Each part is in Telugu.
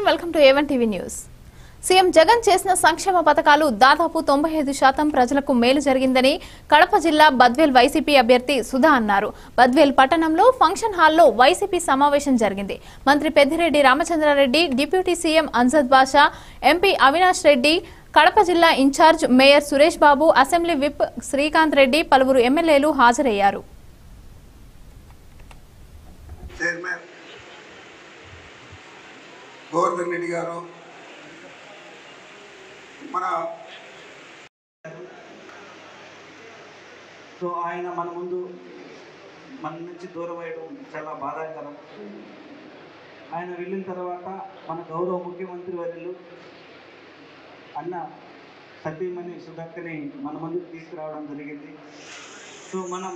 Welcome to A one TV news CM Jagan చేసిన సంక్షేమ పథకాలు దాదాపు తొంభై ఐదు శాతం ప్రజలకు మేలు జరిగిందని కడప జిల్లా బద్వేల్ వైసీపీ అభ్యర్థి సుధా అన్నారు బద్వేల్ పట్టణంలో ఫంక్షన్ హాల్లో వైసీపీ సమావేశం జరిగింది మంత్రి పెద్దిరెడ్డి రామచంద్రారెడ్డి డిప్యూటీ సీఎం అన్సద్ బాషా ఎంపీ అవినాష్ రెడ్డి కడప జిల్లా incharge mayor Suresh Babu assembly whip Srikanth Reddy పలువురు ఎమ్మెల్యేలు హాజరయ్యారు చైర్మన్ గోవర్ధన్ రెడ్డి గారు మన సో ఆయన మన ముందు మన నుంచి దూరం అయ్యడం చాలా బాధాకరం ఆయన వెళ్ళిన తర్వాత మన గౌరవ ముఖ్యమంత్రి వర్యులు అన్న సతీమణి సుధక్కని మన ముందుకు తీసుకురావడం జరిగింది సో మనం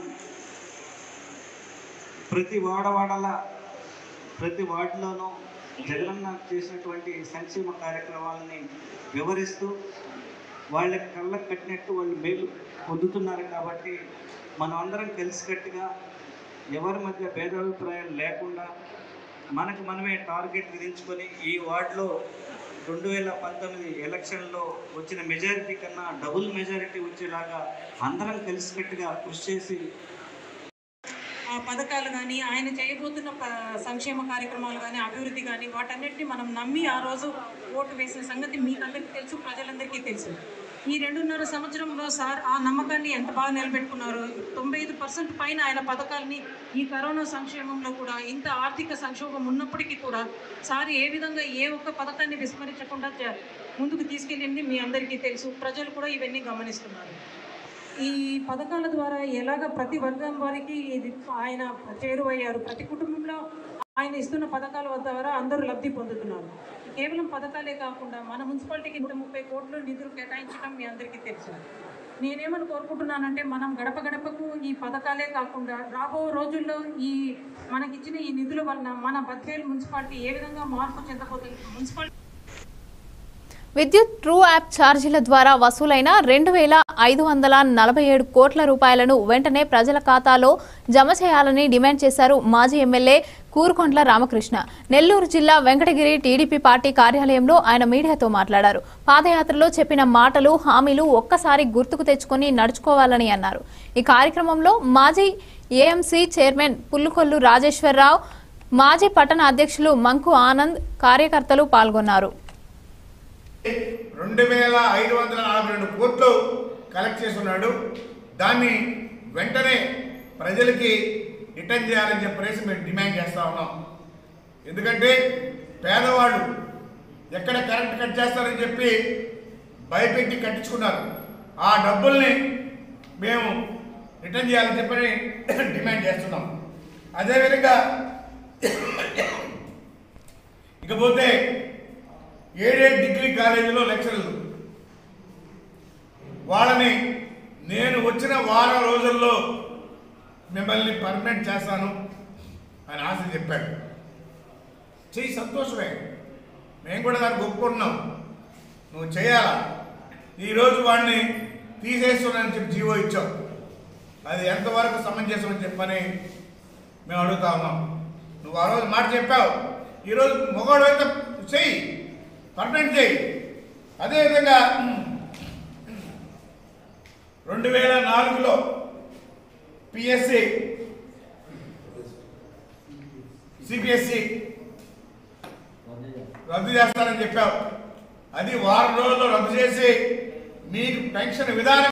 ప్రతి వాడవాడల ప్రతి వార్డులోనూ జగనన్న చేసినటువంటి సంక్షేమ కార్యక్రమాలని వివరిస్తూ వాళ్ళ కళ్ళకు కట్టినట్టు వాళ్ళు మేలు పొందుతున్నారు కాబట్టి మనం అందరం కలిసికట్టుగా ఎవరి మధ్య భేదాభిప్రాయాలు లేకుండా మనకు మనమే టార్గెట్ విధించుకొని ఈ వార్డులో రెండు వేల పంతొమ్మిది ఎలక్షన్లో వచ్చిన మెజారిటీ కన్నా డబుల్ మెజారిటీ వచ్చేలాగా అందరం కలిసికట్టుగా కృషి చేసి ఆ పథకాలు కానీ ఆయన చేయబోతున్న ప- సంక్షేమ కార్యక్రమాలు కానీ అభివృద్ధి కానీ వాటన్నిటిని మనం నమ్మి ఆ రోజు ఓటు వేసిన సంగతి మీకు అందరికీ తెలుసు ప్రజలందరికీ తెలుసు ఈ రెండున్నర సంవత్సరంలో సార్ ఆ నమ్మకాన్ని ఎంత బాగా నిలబెట్టుకున్నారు తొంభై ఐదు పర్సెంట్ పైన ఆయన పథకాలని ఈ కరోనా సంక్షేమంలో కూడా ఇంత ఆర్థిక సంక్షోభం ఉన్నప్పటికీ కూడా సార్ ఏ విధంగా ఏ ఒక్క పథకాన్ని విస్మరించకుండా చ- ముందుకు తీసుకెళ్ళింది మీ అందరికీ తెలుసు ప్రజలు కూడా ఇవన్నీ గమనిస్తున్నారు ఈ పథకాల ద్వారా ఎలాగ ప్రతి వర్గం వారికి ఇది ఆయన చేరువయ్యారు ప్రతి కుటుంబంలో ఆయన ఇస్తున్న పథకాల ద్వారా అందరూ లబ్ధి పొందుతున్నారు కేవలం పథకాలే కాకుండా మన మున్సిపాలిటీకి నూట ముప్పై కోట్లు నిధులు కేటాయించడం మీ అందరికీ తెలుసు నేనేమని కోరుకుంటున్నానంటే మనం గడప గడపకు ఈ పథకాలే కాకుండా రాబో రోజుల్లో ఈ మనకిచ్చిన ఈ నిధుల వలన మన బద్వేల్ మున్సిపాలిటీ ఏ విధంగా మార్పు చెందబోతుంది మున్సిపాలిటీ విద్యుత్ ట్రూ యాప్ ఛార్జీల ద్వారా వసూలైన రెండు వేల ఐదు వందల నలభై ఏడు కోట్ల రూపాయలను వెంటనే ప్రజల ఖాతాలో జమ చేయాలని డిమాండ్ చేశారు మాజీ ఎమ్మెల్యే కూరుకొండ్ల రామకృష్ణ నెల్లూరు జిల్లా వెంకటగిరి టీడీపీ పార్టీ కార్యాలయంలో ఆయన మీడియాతో మాట్లాడారు పాదయాత్రలో చెప్పిన మాటలు హామీలు ఒక్కసారి గుర్తుకు తెచ్చుకొని నడుచుకోవాలని అన్నారు ఈ కార్యక్రమంలో మాజీ ఏఎంసీ చైర్మన్ పుల్లుకొల్లు రాజేశ్వరరావు మాజీ పట్టణ అధ్యక్షులు మంకు ఆనంద్ కార్యకర్తలు పాల్గొన్నారు రెండు వేల ఐదు వందల నలభై రెండు కోట్లు కలెక్ట్ చేస్తున్నాడు దాన్ని వెంటనే ప్రజలకి రిటర్న్ చేయాలని చెప్పేసి మేము డిమాండ్ చేస్తా ఉన్నాం ఎందుకంటే పేదవాళ్ళు ఎక్కడ కరెంట్ కట్ చేస్తారని చెప్పి భయపెట్టి కట్టించుకున్నారు ఆ డబ్బుల్ని మేము రిటర్న్ చేయాలని చెప్పని డిమాండ్ చేస్తున్నాం అదేవిధంగా ఇకపోతే ఏడేడు డిగ్రీ కాలేజీలో లెక్చరర్లు వాళ్ళని నేను వచ్చిన వారం రోజుల్లో మిమ్మల్ని పర్మనెంట్ చేస్తాను అని ఆశ చెప్పాడు చెయ్యి సంతోషమే మేము కూడా దానికి ఒప్పుకుంటున్నాం నువ్వు చేయాలా ఈరోజు వాడిని తీసేస్తున్నానని చెప్పి జీవో ఇచ్చావు అది ఎంతవరకు సమంజసం అని చెప్పని మేము అడుగుతా ఉన్నాం నువ్వు ఆ రోజు మాట చెప్పావు ఈరోజు మొగోడు అయితే చెయ్యి పర్మనెంట్ చేయి అదేవిధంగా రెండు వేల నాలుగులో పిఎస్సి సిపిఎస్సి రద్దు చేస్తానని చెప్పావు అది వారం రోజుల్లో రద్దు చేసి మీకు పెన్షన్ విధానం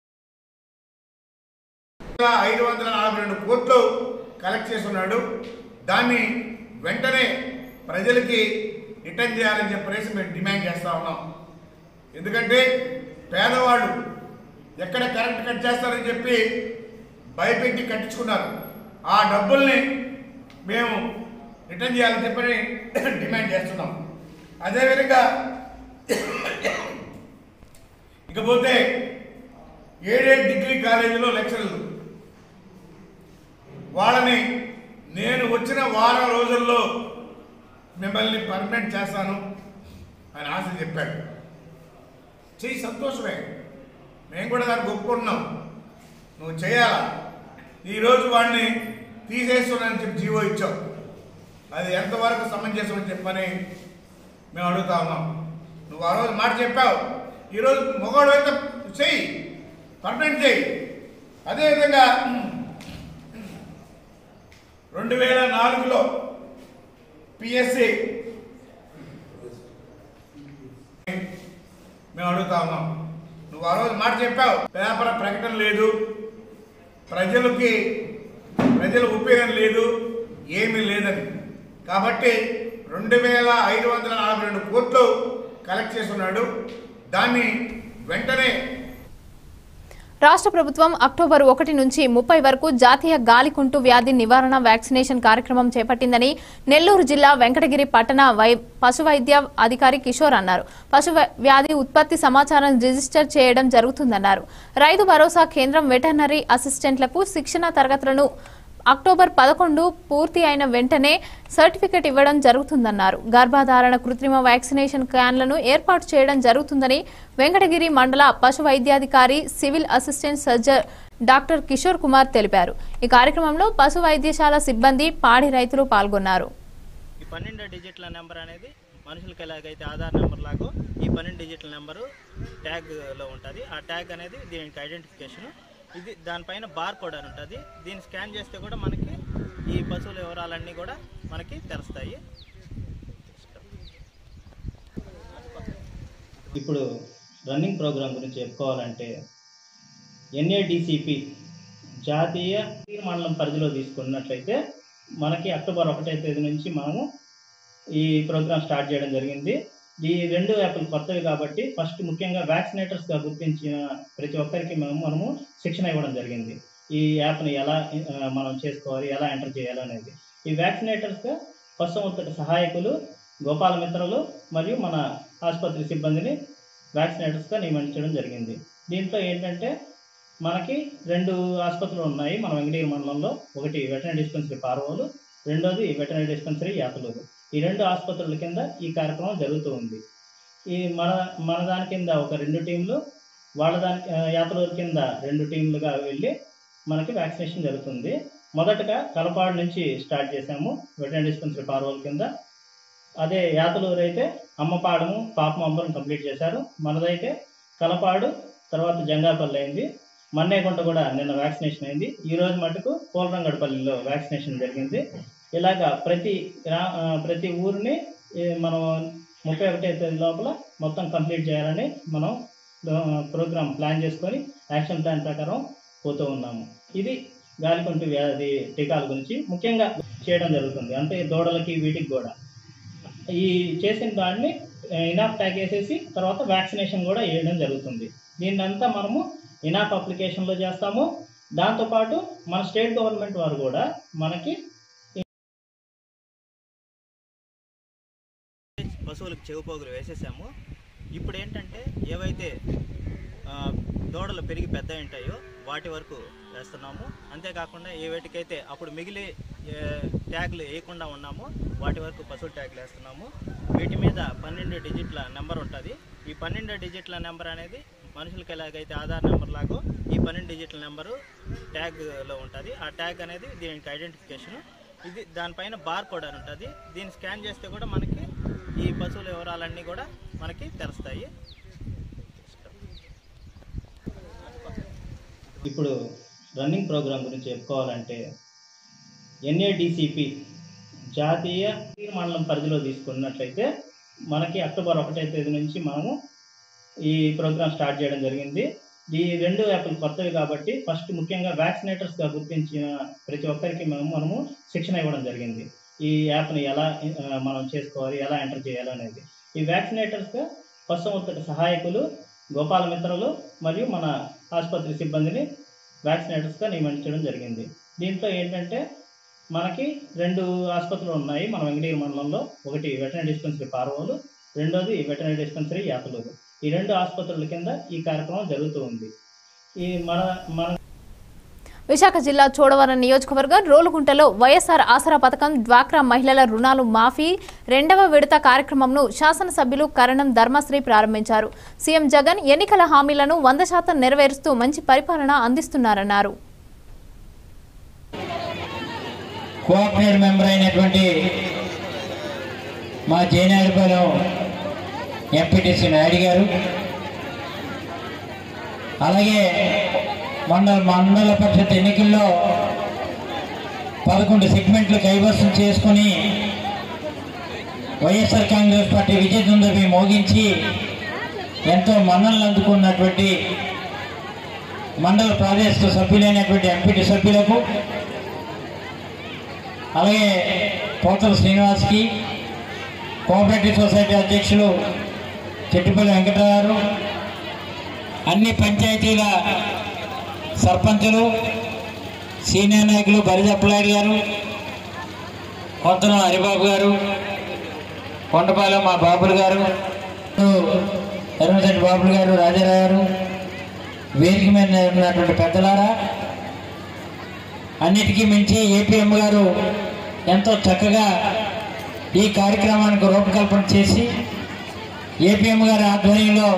ఐదు వందల నలభై రెండు కోట్లు కలెక్ట్ చేస్తున్నాడు దాన్ని వెంటనే ప్రజలకి రిటర్న్ చేయాలని చెప్పేసి మేము డిమాండ్ చేస్తా ఉన్నాం ఎందుకంటే పేదవాళ్ళు ఎక్కడ కరెంట్ కట్ చేస్తారని చెప్పి భయపెట్టి కట్టించుకున్నారు ఆ డబ్బుల్ని మేము రిటర్న్ చేయాలని చెప్పని డిమాండ్ చేస్తున్నాం అదేవిధంగా ఇకపోతే ఏడేడు డిగ్రీ కాలేజీలో లెక్చరర్లు వాళ్ళని నేను వచ్చిన వారం రోజుల్లో మిమ్మల్ని పర్మనెంట్ చేస్తాను అని ఆశ చెప్పాడు చెయ్యి సంతోషమే మేము కూడా దానికి ఒప్పుకుంటున్నాం నువ్వు చేయాలా ఈరోజు వాడిని తీసేస్తున్నానని చెప్పి జీవో ఇచ్చావు అది ఎంతవరకు సమంజసం అని చెప్పని మేము అడుగుతా ఉన్నాం నువ్వు ఆ రోజు మాట చెప్పావు ఈరోజు మగవాడు అయితే చెయ్యి పర్మనెంట్ చెయ్యి అదేవిధంగా రెండు వేల నాలుగులో పిఎస్సి మేము అడుగుతా ఉన్నాం నువ్వు ఆ రోజు మాట చెప్పావు పేపర్ ప్రకటన లేదు ప్రజలకి ప్రజల ఒపీనియన్ లేదు ఏమీ లేదని కాబట్టి రెండు వేల ఐదు వందల నలభై రెండు కోట్లు కలెక్ట్ చేస్తున్నాడు దాన్ని వెంటనే రాష్ట్ర ప్రభుత్వం అక్టోబర్ ఒకటి నుంచి ముప్పై వరకు జాతీయ గాలికుంటు వ్యాధి నివారణ వ్యాక్సినేషన్ కార్యక్రమం చేపట్టిందని నెల్లూరు జిల్లా వెంకటగిరి పట్టణ వై పశు వైద్య అధికారి కిషోర్ అన్నారు పశు వై- వ్యాధి ఉత్పత్తి సమాచారం రిజిస్టర్ చేయడం జరుగుతుందన్నారు రైతు భరోసా కేంద్రం వెటర్నరీ అసిస్టెంట్లకు శిక్షణ తరగతులను అక్టోబర్ పదకొండు పూర్తి అయిన వెంటనే సర్టిఫికెట్ ఇవ్వడం జరుగుతుందన్నారు గర్భధారణ కృత్రిమ వ్యాక్సినేషన్ క్యాన్లను ఏర్పాటు చేయడం జరుగుతుందని వెంకటగిరి మండల పశు వైద్యాధికారి civil assistant surgeon doctor Kishore Kumar తెలిపారు ఈ కార్యక్రమంలో పశు వైద్యశాల సిబ్బంది పాడి రైతులు పాల్గొన్నారు ఈ పన్నెండు డిజిట్ల నెంబర్ అనేది మనుషులకి ఎలాగైతే ఆధార్ నెంబర్ లాగో ఈ పన్నెండు డిజిట్ల నెంబరు ట్యాగ్లో ఉంటుంది ఆ ట్యాగ్ అనేది దీనికి ఐడెంటిఫికేషన్ ఇది దానిపైన బార్ కోడ్ అని ఉంటుంది దీన్ని స్కాన్ చేస్తే కూడా మనకి ఈ పశువుల వివరాలన్నీ కూడా మనకి తెలుస్తాయి ఇప్పుడు రన్నింగ్ ప్రోగ్రామ్ గురించి చెప్పుకోవాలంటే ఎన్ఏడిసిపి జాతీయ మండలం పరిధిలో తీసుకున్నట్లయితే మనకి అక్టోబర్ ఒకటో తేదీ నుంచి మనము ఈ ప్రోగ్రామ్ స్టార్ట్ చేయడం జరిగింది ఈ రెండు యాప్లు కొత్తవి కాబట్టి ఫస్ట్ ముఖ్యంగా వ్యాక్సినేటర్స్గా గుర్తించిన ప్రతి ఒక్కరికి మేము మనము శిక్షణ ఇవ్వడం జరిగింది ఈ యాప్ని ఎలా ఆ, మనం చేసుకోవాలి ఎలా ఎంటర్ చేయాలి అనేది ఈ వ్యాక్సినేటర్స్గా పశుసంవర్ధక సహాయకులు గోపాల మిత్రులు మరియు మన ఆసుపత్రి సిబ్బందిని వ్యాక్సినేటర్స్గా నియమించడం జరిగింది దీంట్లో ఏంటంటే మనకి రెండు ఆసుపత్రులు ఉన్నాయి మన వెంకటగిరి మండలంలో ఒకటి వెటనరీ డిస్పెన్సరీ పార్వోలు రెండోది వెటనరీ డిస్పెన్సరీ యాతలూరు ఈ రెండు ఆసుపత్రుల కింద ఈ కార్యక్రమం జరుగుతూ ఉంది ఈ మన మన దాని కింద ఒక రెండు టీంలు వాళ్ళ దాని ఆ, యాతలూరు కింద రెండు టీంలుగా వెళ్ళి మనకి వ్యాక్సినేషన్ జరుగుతుంది మొదటగా కలపాడు నుంచి స్టార్ట్ చేశాము వెటనరీ డిస్పెన్సరీ పార్వోల్ కింద అదే యాతలూరు అయితే అమ్మపాడము పాపం అంబరం కంప్లీట్ చేశారు మనదైతే కలపాడు తర్వాత జంగాపల్లి అయింది మన్నేగుంట కూడా నిన్న వ్యాక్సినేషన్ అయింది ఈ రోజు మటుకు పోలరంగడపల్లిలో వ్యాక్సినేషన్ జరిగింది ఇలాగా ప్రతి గ్రా- ఆ, ప్రతి ఊరిని ఈ మనం ముప్పై ఒకటో తేదీ లోపల మొత్తం కంప్లీట్ చేయాలని మనం ప్రోగ్రామ్ ప్లాన్ చేసుకొని యాక్షన్ ప్లాన్ ప్రకారం పోతూ ఉన్నాము ఇది గాలికుంటు వ్యాధి టీకాల గురించి ముఖ్యంగా చేయడం జరుగుతుంది అంటే దూడలకి వీటికి కూడా ఈ చేసిన దాన్ని ఇనాప్ ట్యాగ్ వేసేసి తర్వాత వ్యాక్సినేషన్ కూడా వేయడం జరుగుతుంది దీన్నంతా మనము ఇనాప్ అప్లికేషన్లో చేస్తాము దాంతోపాటు మన స్టేట్ గవర్నమెంట్ వారు కూడా మనకి పశువులకు చెవిపోగులు వేసేసాము ఇప్పుడు ఏంటంటే ఏవైతే ఆ, దూడలు పెరిగి పెద్ద ఉంటాయో వాటి వరకు వేస్తున్నాము అంతేకాకుండా ఏ వేటికైతే అప్పుడు మిగిలి ఏ, ట్యాగ్లు వేయకుండా ఉన్నామో వాటి వరకు పశువుల ట్యాగ్లు వేస్తున్నాము వీటి మీద పన్నెండు డిజిట్ల నెంబర్ ఉంటుంది ఈ పన్నెండు డిజిట్ల నెంబర్ అనేది మనుషులకి ఎలాగైతే ఆధార్ నెంబర్ లాగో ఈ పన్నెండు డిజిట్ల నెంబరు ట్యాగ్లో ఉంటుంది ఆ ట్యాగ్ అనేది దీనికి ఐడెంటిఫికేషన్ ఇది దానిపైన బార్ కోడ్ అని ఉంటుంది దీన్ని స్కాన్ చేస్తే కూడా మనకి ఈ పశువుల వివరాలన్నీ కూడా మనకి తెలుస్తాయి ఇప్పుడు రన్నింగ్ ప్రోగ్రామ్ గురించి చెప్పుకోవాలంటే ఎన్ఏడిసిపి జాతీయ మండలం పరిధిలో తీసుకున్నట్లయితే మనకి అక్టోబర్ ఒకటో తేదీ నుంచి మనము ఈ ప్రోగ్రామ్ స్టార్ట్ చేయడం జరిగింది ఈ రెండు యాప్లు కొత్తవి కాబట్టి ఫస్ట్ ముఖ్యంగా వ్యాక్సినేటర్స్గా గుర్తించిన ప్రతి ఒక్కరికి మేము మనము శిక్షణ ఇవ్వడం జరిగింది ఈ యాప్ని ఎలా ఆ, మనం చేసుకోవాలి ఎలా ఎంటర్ చేయాలి అనేది ఈ వ్యాక్సినేటర్స్గా పశుసంవర్ధక సహాయకులు గోపాల మిత్రులు మరియు మన ఆసుపత్రి సిబ్బందిని వ్యాక్సినేటర్స్గా నియమించడం జరిగింది దీంట్లో ఏంటంటే మనకి రెండు ఆసుపత్రులు ఉన్నాయి మన వెంకటగిరి మండలంలో ఒకటి వెటనరీ డిస్పెన్సరీ పార్వోలు రెండోది వెటనరీ డిస్పెన్సరీ యాతలూరు ఈ రెండు ఆసుపత్రుల కింద ఈ కార్యక్రమం జరుగుతూ ఉంది ఈ మన మన విశాఖ జిల్లా చోడవరం నియోజకవర్గం రోలుగుంటలో వైఎస్ఆర్ ఆసరా పథకం డ్వాక్రా మహిళల రుణాలు మాఫీ రెండవ విడత కార్యక్రమంను శాసనసభ్యులు కరణం ధర్మశ్రీ ప్రారంభించారు సీఎం జగన్ ఎన్నికల హామీలను వంద శాతం నెరవేరుస్తూ మంచి పరిపాలన అందిస్తున్నారన్నారు కోఆప్టెడ్ మెంబర్ అయినటువంటి మా జయనాడిపాలెం ఎంపీటీసీ నాయుడు గారు అలాగే మండల మండల పరిషత్ ఎన్నికల్లో పదకొండు సెగ్మెంట్లు కైవసం చేసుకుని వైఎస్ఆర్ కాంగ్రెస్ పార్టీ విజయ దుందవి మోగించి ఎంతో మన్ననలు అందుకున్నటువంటి మండల ప్రాదేశిక సభ్యులైనటువంటి ఎంపీటీ సభ్యులకు అలాగే పోతల శ్రీనివాస్కి కోఆపరేటివ్ సొసైటీ అధ్యక్షులు చెట్టిపల్లి వెంకటరావు అన్ని పంచాయతీల సర్పంచులు సీనియర్ నాయకులు బరిజప్పలాయుడు గారు కొంతనం హరిబాబు గారు కొండపాలెం మా బాబులు గారు ఎర్రమశెట్టి బాబులు గారు రాజారావు గారు వేదిక మీద ఉన్నటువంటి పెద్దలారా అన్నిటికీ మించి ఏపీఎం గారు ఎంతో చక్కగా ఈ కార్యక్రమానికి రూపకల్పన చేసి ఏపీఎం గారి ఆధ్వర్యంలో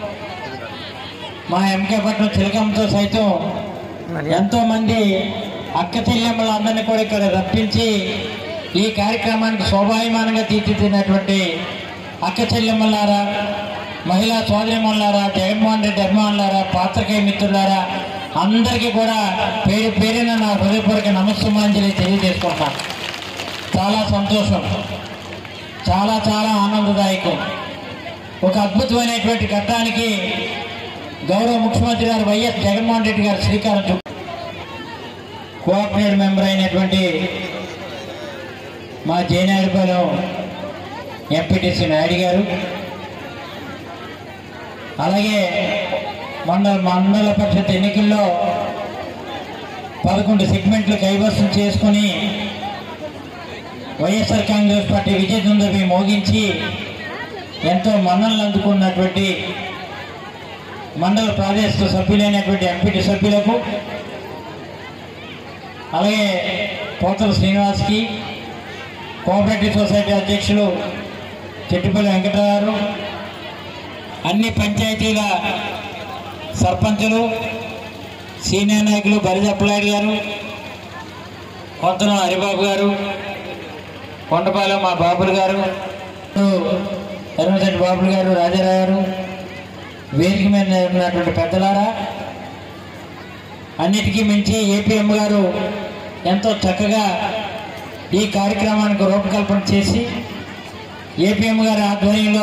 మా ఎంకే పట్నం చిలకంతో సైతం ఎంతో మంది అక్క చెల్లెమ్మల అందరినీ కూడా ఇక్కడ రప్పించి ఈ కార్యక్రమానికి శోభాయమానంగా తీర్చిదిద్దినటువంటి అక్క చెల్లెమ్మలారా మహిళా సోదరిమల్లారా జగన్మోహన్ రెడ్డి అభిమానులారా పాత్రికేయ మిత్రులారా అందరికీ కూడా పేరు పేరున నా హృదయపూర్వక నమస్సుమాంజలి తెలియజేసుకుంటాను చాలా సంతోషం చాలా చాలా ఆనందదాయకం ఒక అద్భుతమైనటువంటి ఘట్టానికి గౌరవ ముఖ్యమంత్రి గారు వైఎస్ జగన్మోహన్ రెడ్డి గారు శ్రీకారం చుట్టారు కోఆపరేటివ్ మెంబర్ అయినటువంటి మా జయనాడిపాలెం ఎంపీటీసీ నాయుడు గారు అలాగే మండల మండల పరిషత్ ఎన్నికల్లో పదకొండు సెగ్మెంట్లు కైవసం చేసుకుని వైఎస్ఆర్ కాంగ్రెస్ పార్టీ విజయ దుందవి మోగించి ఎంతో మన్ననలు అందుకున్నటువంటి మండల ప్రాదేశిక సభ్యులైనటువంటి ఎంపీటీ సభ్యులకు అలాగే పోతల శ్రీనివాస్కి కోఆపరేటివ్ సొసైటీ అధ్యక్షులు చెట్టిపల్లి వెంకటరావు అన్ని పంచాయతీల సర్పంచులు సీనియర్ నాయకులు బరిజప్పలాయుడు గారు కొంతనం హరిబాబు గారు కొండపాలెం మా బాబులు గారు ఎర్రమశెట్టి బాబులు గారు రాజారావు గారు వేదిక మీద ఉన్నటువంటి పెద్దలారా అన్నిటికీ మించి ఏపీఎం గారు ఎంతో చక్కగా ఈ కార్యక్రమానికి రూపకల్పన చేసి ఏపీఎం గారి ఆధ్వర్యంలో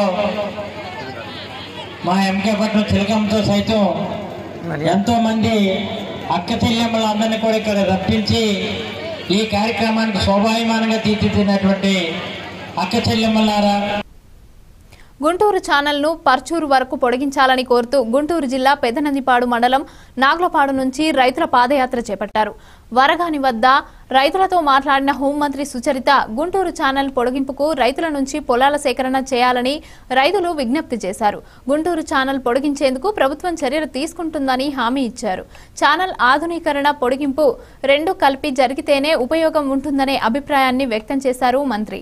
మా ఎంకే పట్నం చిలకంతో సైతం ఎంతో మంది అక్క చెల్లెమ్మల అందరినీ కూడా ఇక్కడ రప్పించి ఈ కార్యక్రమానికి శోభాయమానంగా తీర్చిదిద్దినటువంటి అక్క చెల్లెమ్మలారా గుంటూరు ఛానల్ను పర్చూరు వరకు పొడిగించాలని కోరుతూ గుంటూరు జిల్లా పెదనందిపాడు మండలం నాగ్లపాడు నుంచి రైతుల పాదయాత్ర చేపట్టారు వరగాని వద్ద రైతులతో మాట్లాడిన హోంమంత్రి సుచరిత గుంటూరు ఛానల్ పొడిగింపుకు రైతుల నుంచి పొలాల సేకరణ చేయాలని రైతులు విజ్ఞప్తి చేశారు గుంటూరు ఛానల్ పొడిగించేందుకు ప్రభుత్వం చర్యలు తీసుకుంటుందని హామీ ఇచ్చారు ఛానల్ ఆధునీకరణ పొడిగింపు రెండు కలిపి జరిగితేనే ఉపయోగం ఉంటుందనే అభిప్రాయాన్ని వ్యక్తం చేశారు మంత్రి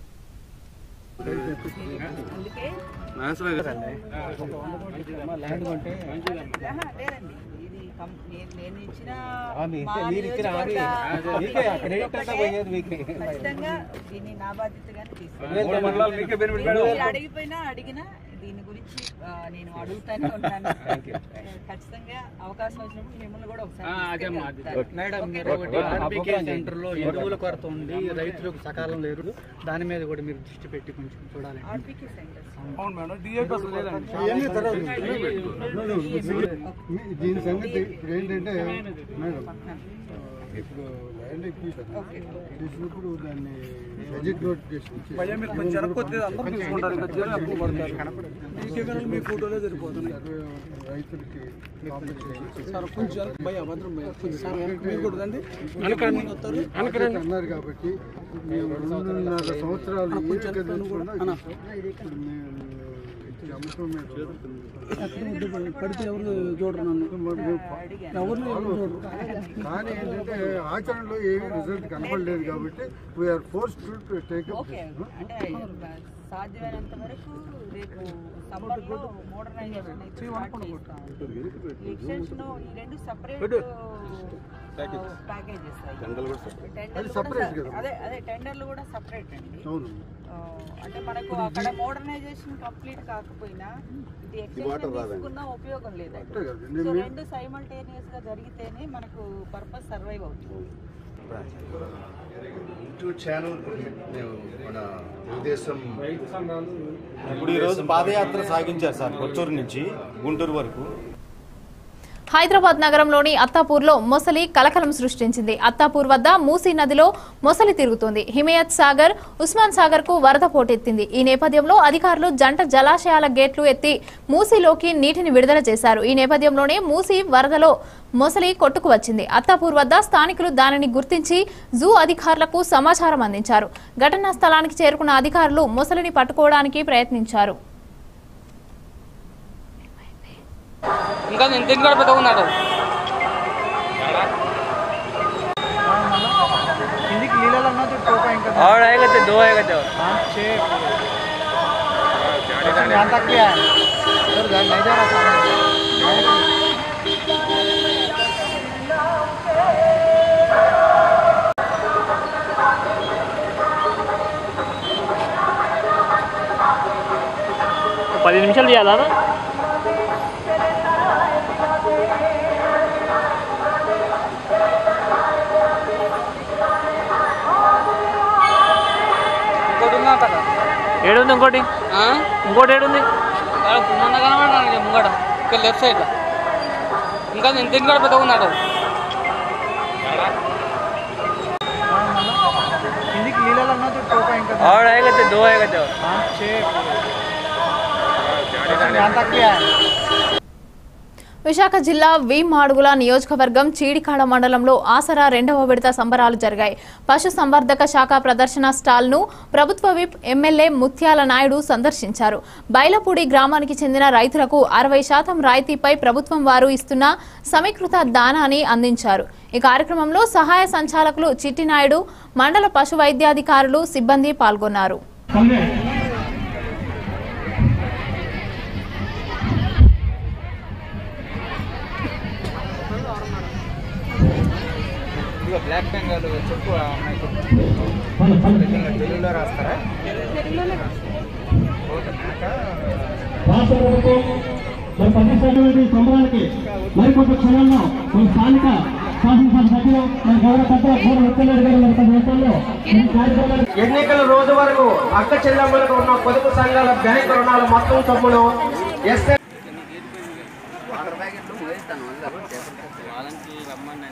ఇది కం- నేను- నేను ఇచ్చిన మీ- మా మీరు ఇచ్చిన హామీ నియోజకవర్గ మీకే, ఆ క్రెడిట్ అంతా పోయేది మీకే. ఖచ్చితంగా దీన్ని నా బాధ్యతగానే తీసుకుంటాను మూడు మండలాలు మీకే బెనిఫిట్ మీరు మేడం. అడిగిపోయినా అడిగినా దీని గురించి ఆ, నేను అడుగుతానే ఉంటాను ఖచ్చితంగా అవకాశం వచ్చినప్పుడు మిమ్మల్ని కూడా ఒకసారి తీసుకెళ్తాను. మేడం మీరు ఓకేనా? ఒకటి ఆర్బీకే సెంటర్ లో ఎరువుల కొరత ఉంది రైతులకు సకాలం లేదు దాని మీద కూడా మీరు దృష్టి పెట్టి కొంచెం చూడాలి ఆర్బీకే సెంటర్స్ అవును మేడం డిఏపీ అసలు లేదండి దీని సంగతి ఇప్పుడు ఏంటంటే మేడం ఇప్పుడు ల్యాండ్ ఎక్విజిషన్ చేసినప్పుడు దాన్ని బడ్జెట్ నోటిఫికేషన్ ఇచ్చి భయ్యా మీరు కొంచెం జరగకపోతే అందరూ తీసుకుంటారు ఇంకా జనం ఎక్కువ పడతారు మీకే కనుక మీ ఫోటోలే సరిపోతున్నాయి సర్వే రైతులకి కాంపెన్సేషన్ ఇచ్చి సార్ కొంచెం భయ్యా భద్రం భయ్యా కొంచెం సార్ మీకు కూడా రండి బడ్జెట్ అన్నారు కాబట్టి మేము రెండున్నర సంవత్సరాలు ఏ విధంగా తెచ్చుకున్నా ఇప్పుడు మేము ఈ అంశం మీద పడితే ఎవరు చూడరు నన్ను ఎవరు ఎవరు చూడరు కానీ ఏంటంటే ఆచరణలో ఏమీ రిజల్ట్ కనపడలేదు కాబట్టి we're force to take okay అంటే సాధ్యమైనంత వరకు రేపు సమ్మర్లో మోడర్నైజేషన్ అయితే స్టార్ట్ చేస్తాం ఈ ఎక్స్టెన్షన్ ఈ రెండు సపరేట్ ప్యాకేజెస్ అది separate కదా. అదే అదే టెండర్లు కూడా సపరేట్ అండి అవును ఆ, అంటే మనకు అక్కడ మోడర్నైజేషన్ కంప్లీట్ కాకపోయినా ఇది ఎక్స్టెన్షన్ తీసుకున్న ఉపయోగం లేదండి అంతే కదా. సో నేను- రెండు సైమల్టేనియస్ గా జరిగితేనే మనకు పర్పస్ సర్వైవ్ అవుతుంది యూట్యూబ్ ఛానల్ మేము మన తెలుగుదేశం ఇప్పుడు ఈరోజు పాదయాత్ర సాగించారు సార్ కొత్తూరు నుంచి గుంటూరు వరకు హైదరాబాద్ నగరంలోని అత్తాపూర్లో మొసలి కలకలం సృష్టించింది అత్తాపూర్ వద్ద మూసీ నదిలో మొసలి తిరుగుతుంది హిమయత్ సాగర్ ఉస్మాన్ సాగర్ కు వరద పోటెత్తింది ఈ నేపథ్యంలో అధికారులు జంట జలాశయాల గేట్లు ఎత్తి మూసీలోకి నీటిని విడుదల చేశారు ఈ నేపథ్యంలోనే మూసీ వరదలో మొసలి కొట్టుకు వచ్చింది అత్తాపూర్ వద్ద స్థానికులు దానిని గుర్తించి జూ అధికారులకు సమాచారం అందించారు ఘటనా స్థలానికి చేరుకున్న అధికారులు మొసలిని పట్టుకోవడానికి ప్రయత్నించారు ఇంకా ఎంత కూడా పెట్టుకున్నాడు ಹಿಂದಿಗೆ ಲೀಲಲ್ಲ ಅನ್ನೋದು ಟೋಪ ಹಿಂಗ और आएगा तो दो आएगा तो पाँच छः यहाँ तक भी आया इधर जा- नहीं जा रहा सामने పది నిమిషాలు చేయాలా ఇంకోటి ఉందా కదా ఏడుంది ఇంకోటి ఇంకోటి ఏడుంది మొన్న కనబడాలి ముంగట ఇక్కడ లెఫ్ట్ సైడ్ ఇంకా ఎంత కూడా పెట్టుకున్నాడు हिंदी लीलल ಅನ್ನೋದು टोपा ಹಿಂಗ और आएगा तो दो आएगा तो पाँच छः यहाँ तक भी आया విశాఖ జిల్లా వి మాడుగుల నియోజకవర్గం చీడికాడ మండలంలో ఆసరా రెండవ విడత సంబరాలు జరిగాయి పశు సంవర్ధక శాఖ ప్రదర్శన స్టాల్ ను ప్రభుత్వ విప్ ఎమ్మెల్యే ముత్యాల నాయుడు సందర్శించారు బైలపూడి గ్రామానికి చెందిన రైతులకు అరవై శాతం రాయితీపై ప్రభుత్వం వారు ఇస్తున్న సమీకృత దానాన్ని అందించారు ఈ కార్యక్రమంలో సహాయ సంచాలకులు చిట్టినాయుడు మండల పశు వైద్యాధికారులు సిబ్బంది పాల్గొన్నారు ఇదిగో బ్లాక్ బెంగాల్ చెప్పు ఆ అమ్మాయికి తెలుగులో రాస్తారా ఓకే మేక రాష్ట్ర ప్రభుత్వం మరి పనిచేసేటువంటి సంబరానికి మరికొంత క్షణంలో మన స్థానిక శాసనసభ సభ్యులు మన గౌరవ పెద్ద గౌరవ ముఖ్యమంత్రి గారు మరి పది నిమిషాల్లో ఈ కార్యక్రమాన్ని ఎన్నికల రోజు వరకు అక్క చెల్లెమ్మలకు ఉన్న పొదుపు సంఘాల బ్యాంకు రుణాల మొత్తం సొమ్మును ఎస్ఐ వాళ్ళకి రమ్మని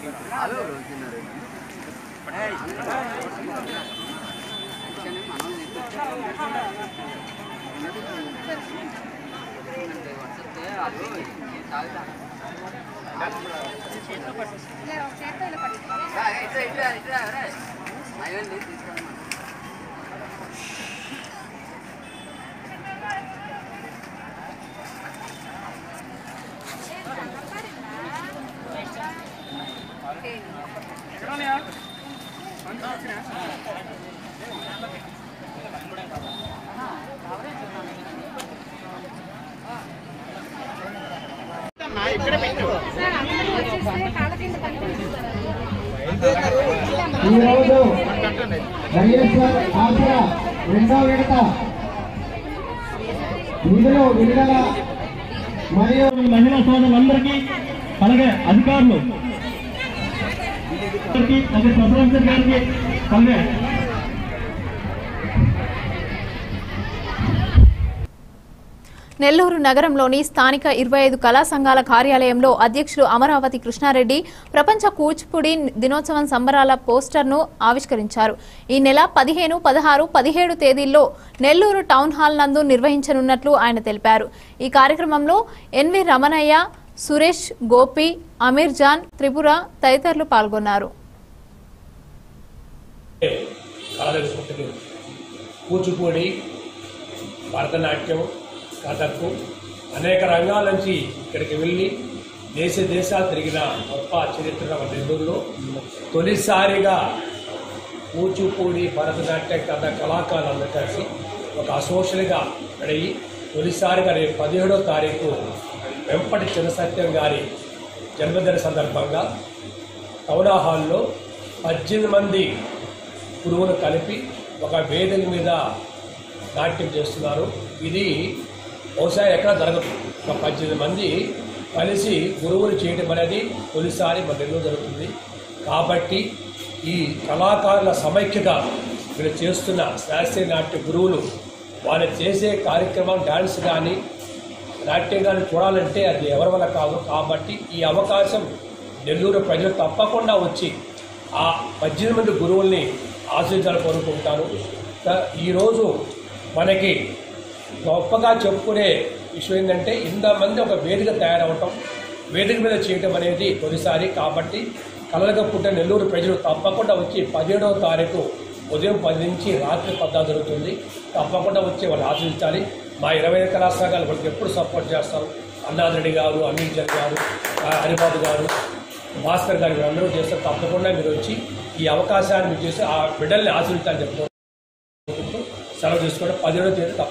ఈరోజు వైఎస్ఆర్ ఆసరా రెండో విడత నిధులు విడుదల మరియు మహిళా సోదరులందరికీ అలాగే అధికారులు అందరికీ, అలాగే సర్పంచ్ గారికి అలాగే నెల్లూరు నగరంలోని స్థానిక ఇరవై ఐదు కళా సంఘాల కార్యాలయంలో అధ్యక్షుడు అమరావతి కృష్ణారెడ్డి ప్రపంచ కూచిపూడి దినోత్సవం సంబరాల పోస్టర్ను ఆవిష్కరించారు ఈ నెల పదిహేను పదహారు పదిహేడు తేదీల్లో నెల్లూరు టౌన్ హాల్ నందు నిర్వహించనున్నట్లు ఆయన తెలిపారు ఈ కార్యక్రమంలో ఎన్వి రమణయ్య సురేష్ గోపి అమీర్ జాన్ త్రిపుర తదితరులు పాల్గొన్నారు కూచిపూడి భరతనాట్యం కథక్కు అనేక రంగాల నుంచి ఇక్కడికి వెళ్ళి దేశ దేశాలు తిరిగిన గొప్ప చరిత్ర మన నెల్లూరులో తొలిసారిగా కూచిపూడి భరతనాట్యం కథ కళాకారులందరూ కలిసి ఒక అసోషల్గా అడిగి తొలిసారిగా రేపు పదిహేడో తారీఖు వెంపటి చిన్నసత్యం గారి జన్మదిన సందర్భంగా టౌనా హాల్లో పద్దెనిమిది మంది గురువులు కలిపి ఒక వేదిక మీద నాట్యం చేస్తున్నారు ఇది బహుశా ఎక్కడ జరగదు ఒక పద్దెనిమిది మంది కలిసి గురువులు చేయడం అనేది తొలిసారి మన నెల్లూరు జరుగుతుంది కాబట్టి ఈ కళాకారుల సమైక్యగా వీళ్ళు చేస్తున్న శాస్త్రీయ నాట్య గురువులు వాళ్ళు చేసే కార్యక్రమం డ్యాన్స్ కానీ నాట్యం కానీ చూడాలంటే అది ఎవరి వల్ల కాదు కాబట్టి ఈ అవకాశం నెల్లూరు ప్రజలు తప్పకుండా వచ్చి ఆ పద్దెనిమిది మంది గురువుల్ని ఆశీర్వాదాలు కోరుకుంటాను క- ఈరోజు మనకి గొప్పగా చెప్పుకునే విషయం ఏంటంటే ఇంతమంది ఒక వేదిక తయారవటం వేదిక మీద చేయటం అనేది తొలిసారి కాబట్టి కలలుగా పుట్టిన నెల్లూరు ప్రజలు తప్పకుండా వచ్చి పదిహేడవ తారీఖు ఉదయం పది నుంచి రాత్రి పద్దా జరుగుతుంది తప్పకుండా వచ్చి వాళ్ళు ఆశీర్వించాలి మా ఇరవై ఐదు కళా సంఘాలు వాళ్ళకి ఎప్పుడు సపోర్ట్ చేస్తాం అన్నారెడ్డి గారు అనిల్ జన్ గారు ఆ, హరిబాబు గారు భాస్కర్ గారు వీరందరూ చేస్తారు తప్పకుండా మీరు వచ్చి ఈ అవకాశాన్ని మీరు చేసి ఆ బిడ్డల్ని ఆశీర్వించాలని చెప్తున్నారు సెలవు తీసుకోవడం పదిహేడో తేదీ తప్ప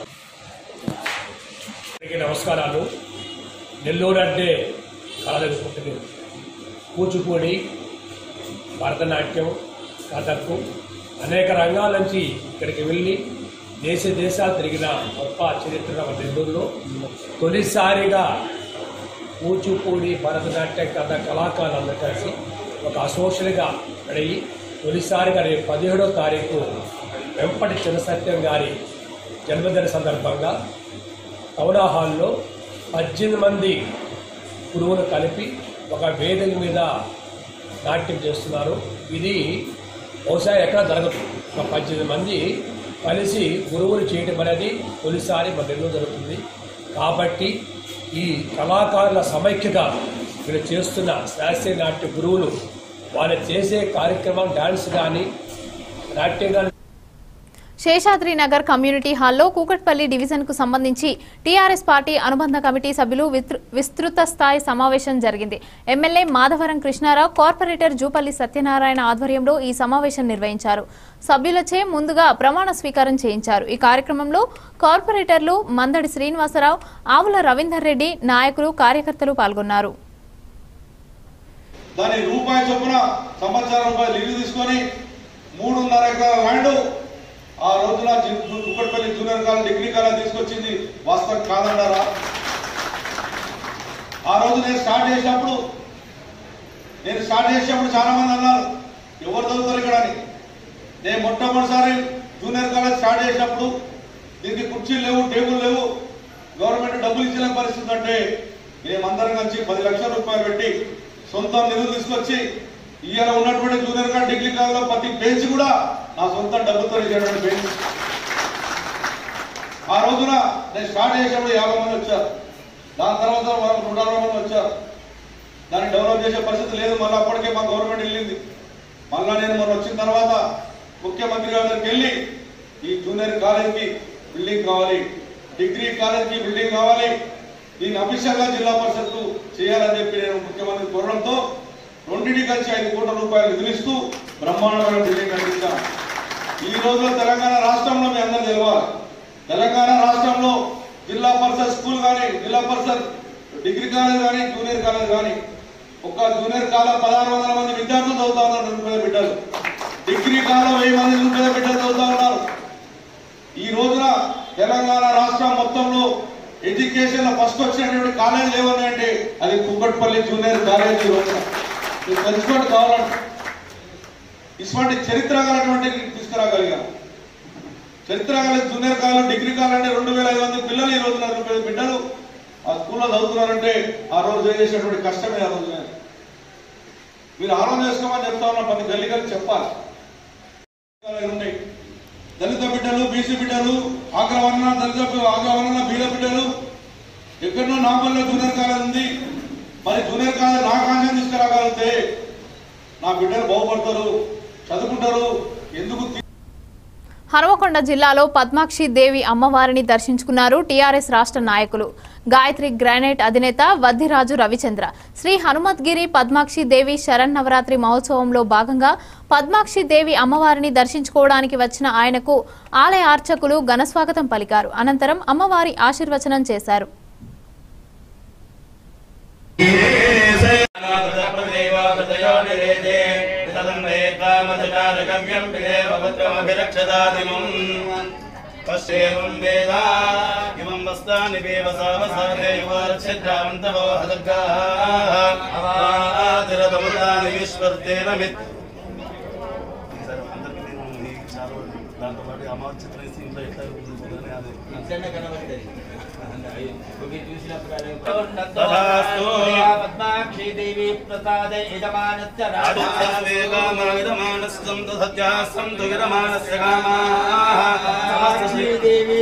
అందరికీ నమస్కారాలు నెల్లూరు అంటే కళలకు పుట్టింది కూచిపూడి భరతనాట్యం కథకు అనేక రంగాల నుంచి ఇక్కడికి వెళ్ళి దేశ దేశాలు తిరిగిన గొప్ప చరిత్ర మన నెల్లూరులో తొలిసారిగా కూచిపూడి భరతనాట్యం కథ కళాకారులందరూ కలిసి ఒక అసోషల్గా అడిగి తొలిసారిగా రేపు పదిహేడో తారీఖు వెంపటి చిన్నసత్యం గారి జన్మదిన సందర్భంగా టౌనా హాల్లో పద్దెనిమిది మంది గురువులు కలిపి ఒక వేదిక మీద నాట్యం చేస్తున్నారు ఇది బహుశా ఎక్కడ జరగదు ఒక పద్దెనిమిది మంది కలిసి గురువులు చేయడం అనేది తొలిసారి మన నెల్లూరు జరుగుతుంది కాబట్టి ఈ కళాకారుల సమైక్యగా వీళ్ళు చేస్తున్న శాస్త్రీయ నాట్య గురువులు వాళ్ళు చేసే కార్యక్రమం డ్యాన్స్ కానీ నాట్యం కానీ శేషాద్రి నగర్ కమ్యూనిటీ హాల్లో కూకట్పల్లి డివిజన్కు సంబంధించి టీఆర్ఎస్ పార్టీ అనుబంధ కమిటీ సభ్యులు విస్తృ- విస్తృత స్థాయి సమావేశం జరిగింది ఎమ్మెల్యే మాధవరం కృష్ణారావు కార్పొరేటర్ జూపల్లి సత్యనారాయణ ఆధ్వర్యంలో ఈ సమావేశం నిర్వహించారు సభ్యులచే ముందుగా ప్రమాణ స్వీకారం చేయించారు ఈ కార్యక్రమంలో కార్పొరేటర్లు మందడి శ్రీనివాసరావు ఆవుల రవీందర్ రెడ్డి నాయకులు కార్యకర్తలు పాల్గొన్నారు దాని రూపాయి చొప్పున సంవత్సరం రూపాయలు ఇల్లు తీసుకొని మూడున్నర ఎకరాల ల్యాండ్ ఆ రోజున జి- Kukatpally junior college degree college తీసుకొచ్చింది వాస్తవం కాదంటారా ఆ రోజు నేను స్టార్ట్ చేసినప్పుడు నేను స్టార్ట్ చేసినప్పుడు చాలా మంది అన్నారు ఎవరు చదువుతారు ఇక్కడ అని నేను మొట్టమొదటిసారి జూనియర్ కాలేజ్ స్టార్ట్ చేసినప్పుడు దీనికి కుర్చీలు లేవు టేబుల్ లేవు గవర్నమెంట్ డబ్బులు ఇచ్చిన పరిస్థితి అంటే మేమందరం కలిసి పది లక్షల రూపాయలు పెట్టి సొంత నిధులు తీసుకొచ్చి ఇవాళ ఉన్నటువంటి జూనియర్ కాలేజ్ డిగ్రీ కాలేజ్లో ప్రతి బెంచ్ కూడా నా సొంత డబ్బుతో ఇచ్చినటువంటి బెంచ్ ఆ రోజున నేను స్టార్ట్ చేసినప్పుడు యాభై మంది వచ్చారు దాని తర్వాత మనకు నూట అరవై మంది వచ్చారు దాన్ని డెవలప్ చేసే పరిస్థితి లేదు మళ్ళీ అప్పటికే మా గవర్నమెంట్ వెళ్ళింది మళ్ళా నేను మొన్న వచ్చిన తర్వాత ముఖ్యమంత్రి గారి దగ్గరికి వెళ్ళి ఈ జూనియర్ కాలేజ్కి బిల్డింగ్ కావాలి డిగ్రీ కాలేజ్కి బిల్డింగ్ కావాలి దీన్ని అఫీషియల్ గా జిల్లా పరిషత్ చేయాలని చెప్పి నేను ముఖ్యమంత్రి కోరడంతో రెండింటి కలిసి ఐదు కోట్ల రూపాయలు నిధులిస్తూ బ్రహ్మాండమైన బిల్డింగ్ కట్టించాను ఈ రోజులో తెలంగాణ రాష్ట్రంలో మీ అందరూ తెలవాలి తెలంగాణ రాష్ట్రంలో జిల్లా పరిషత్ స్కూల్ కానీ జిల్లా పరిషత్ డిగ్రీ కాలేజ్ కానీ జూనియర్ కాలేజ్ కానీ ఒక జూనియర్ కాలేజ్ పదహారు వందల మంది విద్యార్థులు చదువుతా ఉన్నారు నిరుపేద బిడ్డలు డిగ్రీ కాలం వెయ్యి మంది నిరుపేద బిడ్డలు చదువుతా ఉన్నారు ఈ రోజున తెలంగాణ రాష్ట్రం మొత్తంలో ఎడ్యుకేషన్ లో ఫస్ట్ వచ్చినటువంటి కాలేజ్ లేవని అంటే అది కుక్కట్పల్లి జూనియర్ కాలేజ్ ఈ రోజున మీరు తెలుసుకోండి కావాలంటే ఇటువంటి చరిత్ర గలటువంటి తీసుకురాగలిగాం చరిత్ర గల జూనియర్ కాలేజ్ డిగ్రీ కాలేజ్ అంటే రెండు వేల ఐదు మంది పిల్లలు ఈ రోజున నిరుపేద బిడ్డలు ఆ స్కూల్లో చదువుతున్నారంటే ఆ రోజు చేసేటువంటి కష్టమే ఆ రోజు మీరు ఆలోచన చేసుకోమని చెప్తా ఉన్నా ప్రతి గల్లి గల్లి చెప్పాలి కాలేజీలు ఉన్నాయి దళిత బిడ్డలు బీసీ బిడ్డలు ఆగ్రవర్ణ దళిత ఆగ్రవర్ణ బీద బిడ్డలు ఎక్కడో నాపల్లిలో జూనియర్ కాలేజ్ ఉంది మరి జూనియర్ కాలేజ్ నా కాంక్ష తీసుకురాగలిగితే నా బిడ్డలు బాగుపడతారు చదువుకుంటారు ఎందుకు తీ- హనుమకొండ జిల్లాలో పద్మాక్షి దేవి అమ్మవారిని దర్శించుకున్నారు టీఆర్ఎస్ రాష్ట్ర నాయకులు గాయత్రి గ్రానైట్ అధినేత వద్దిరాజు రవిచంద్ర శ్రీ హనుమద్గిరి పద్మాక్షి దేవి శరన్నవరాత్రి మహోత్సవంలో భాగంగా పద్మాక్షి దేవి అమ్మవారిని దర్శించుకోవడానికి వచ్చిన ఆయనకు ఆలయ అర్చకులు ఘనస్వాగతం పలికారు అనంతరం అమ్మవారి ఆశీర్వచనం చేశారు పశ్యేవం వేద ఇమం వస్తాని వేవసావసాదే యువరక్షద్రావంతవో హదగ్గాతిరతముదాని విశ్వర్తేన మిత్ అందరికీ నేను ఈ చాలా దాంతో పాటు అమ్మవారి చిత్రం వేసి ఇంట్లో ఎట్లా ఉంటుందని అది తథాస్తు. పద్మాక్షి దేవి ప్రసాద యజమానస్య ఆదిత్యవేగామావిదమానస్సం సత్యాస్సం దుగిరమానస్య కామాః దేవి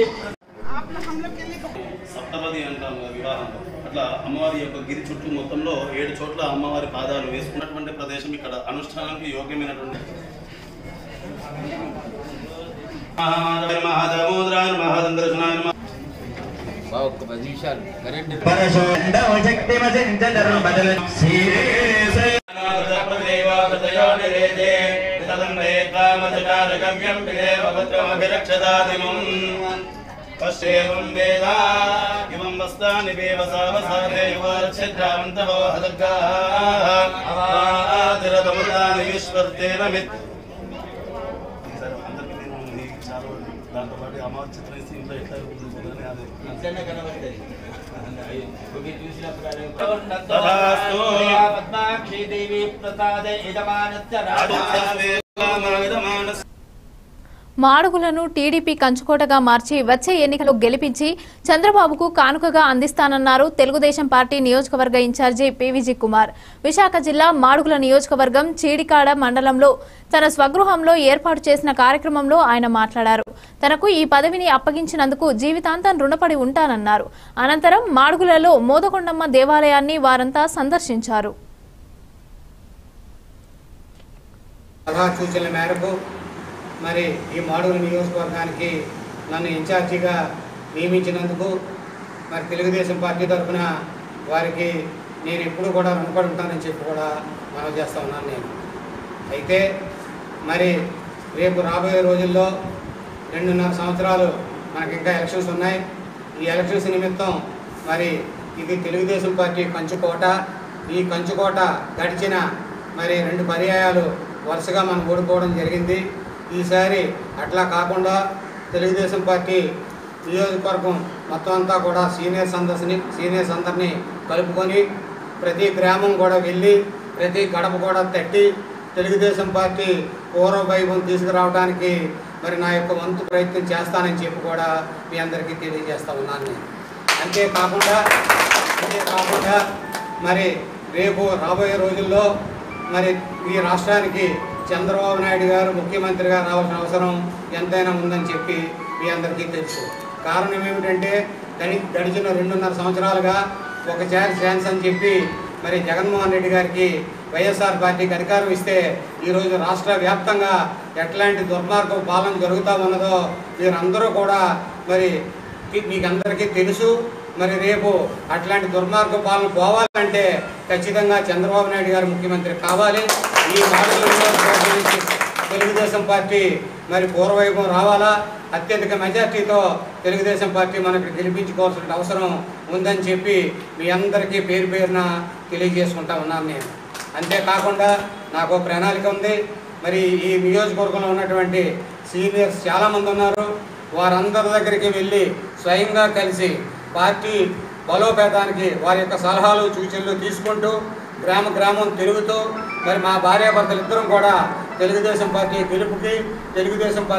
సప్తపది అంటాం కదా వివాహంలో అట్లా అమ్మవారి యొక్క గిరి చుట్టూ మొత్తంలో ఏడు చోట్ల అమ్మవారి పాదాలు వేసుకున్నటువంటి ప్రదేశం ఇక్కడ అనుష్ఠానానికి యోగ్యమైనటువంటి మహాదామోదరాయ మహాదంద్రశనాయ ఒక్క పది నిమిషాలు కరెంట్ పశ్యేవం వేద ఇమం వస్తాని వేవసావసాదే యువరక్షద్రావంతవో హదగ్గాతిరతముదాని విశ్వర్తేన మిత్ అందరికీ నేను ఈ చాలా దాంతో పాటు అమ్మవారి చిత్రం వేసి ఇంట్లో ఎట్లా ఉంటుందని అది తథాస్తు. పద్మాక్షి దేవి ప్రసాద యజమానస్య ఆదిత్యవేగామావిదమానస్య మాడుగులను టీడీపీ కంచుకోటగా మార్చి వచ్చే ఎన్నికలు గెలిపించి చంద్రబాబుకు కానుకగా అందిస్తానన్నారు తెలుగుదేశం పార్టీ నియోజకవర్గ ఇన్ఛార్జి పీవీజీ కుమార్ విశాఖ జిల్లా మాడుగుల నియోజకవర్గం చీడికాడ మండలంలో తన స్వగృహంలో ఏర్పాటు చేసిన కార్యక్రమంలో ఆయన మాట్లాడారు తనకు ఈ పదవిని అప్పగించినందుకు జీవితాంతం రుణపడి ఉంటానన్నారు అనంతరం మాడుగులలో మోదకొండమ్మ దేవాలయాన్ని వారంతా సందర్శించారు సలహా సూచనల మేరకు మరి ఈ మాడుగుల నియోజకవర్గానికి నన్ను ఇన్ఛార్జిగా నియమించినందుకు మరి తెలుగుదేశం పార్టీ తరఫున వారికి నేను ఎప్పుడు కూడా రుణపడి ఉంటానని చెప్పి కూడా మనం చేస్తా ఉన్నాను నేను అయితే మరి రేపు రాబోయే రోజుల్లో రెండున్నర సంవత్సరాలు మనకి ఇంకా ఎలక్షన్స్ ఉన్నాయి ఈ ఎలక్షన్స్ నిమిత్తం మరి ఇది తెలుగుదేశం పార్టీ కంచుకోట ఈ కంచుకోట గడిచిన మరి రెండు పర్యాయాలు వరుసగా మనం ఓడిపోవడం జరిగింది ఈసారి అట్లా కాకుండా తెలుగుదేశం పార్టీ నియోజకవర్గం మొత్తం అంతా కూడా సీనియర్స్ అందరిని సీనియర్స్ అందరినీ కలుపుకొని ప్రతి గ్రామం కూడా వెళ్ళి ప్రతి గడప కూడా తట్టి తెలుగుదేశం పార్టీ పూర్వ వైభవం తీసుకురావడానికి మరి నా యొక్క వంతు ప్రయత్నం చేస్తానని చెప్పి కూడా మీ అందరికీ తెలియజేస్తా ఉన్నాను నేను అంతేకాకుండా అంతేకాకుండా మరి రేపు రాబోయే రోజుల్లో మరి ఈ రాష్ట్రానికి చంద్రబాబు నాయుడు గారు ముఖ్యమంత్రిగా రావాల్సిన అవసరం ఎంతైనా ఉందని చెప్పి మీ అందరికీ తెలుసు కారణం ఏమిటంటే గడి గడిచిన రెండున్నర సంవత్సరాలుగా ఒక ఛాన్స్ ఛాన్స్ అని చెప్పి మరి జగన్మోహన్ రెడ్డి గారికి వైఎస్ఆర్ పార్టీకి అధికారం ఇస్తే ఈరోజు రాష్ట్ర వ్యాప్తంగా ఎట్లాంటి దుర్మార్గ పాలన జరుగుతూ ఉన్నదో మీరందరూ కూడా మరి మీకు అందరికీ తెలుసు మరి రేపు అట్లాంటి దుర్మార్గ పాలన పోవాలంటే ఖచ్చితంగా చంద్రబాబు నాయుడు గారు ముఖ్యమంత్రి కావాలి ఈ మాటలలో తెలుగుదేశం పార్టీ మరి పూర్వవైభవం రావాలా అత్యధిక మెజార్టీతో తెలుగుదేశం పార్టీ మనకు గెలిపించుకోవాల్సిన అవసరం ఉందని చెప్పి మీ అందరికీ పేరు పేరున తెలియజేసుకుంటా ఉన్నాను నేను అంతేకాకుండా నాకు ఓ ప్రణాళిక ఉంది మరి ఈ నియోజకవర్గంలో ఉన్నటువంటి సీనియర్స్ చాలామంది ఉన్నారు వారందరి దగ్గరికి వెళ్ళి స్వయంగా కలిసి పార్టీ బలోపేతానికి వారి యొక్క సలహాలు సూచనలు తీసుకుంటూ గ్రామ గ్రామం తిరుగుతూ మరి మా భార్యాభర్తలు ఇద్దరం కూడా తెలుగుదేశం పార్టీ గెలుపుకి తెలుగుదేశం పార్టీ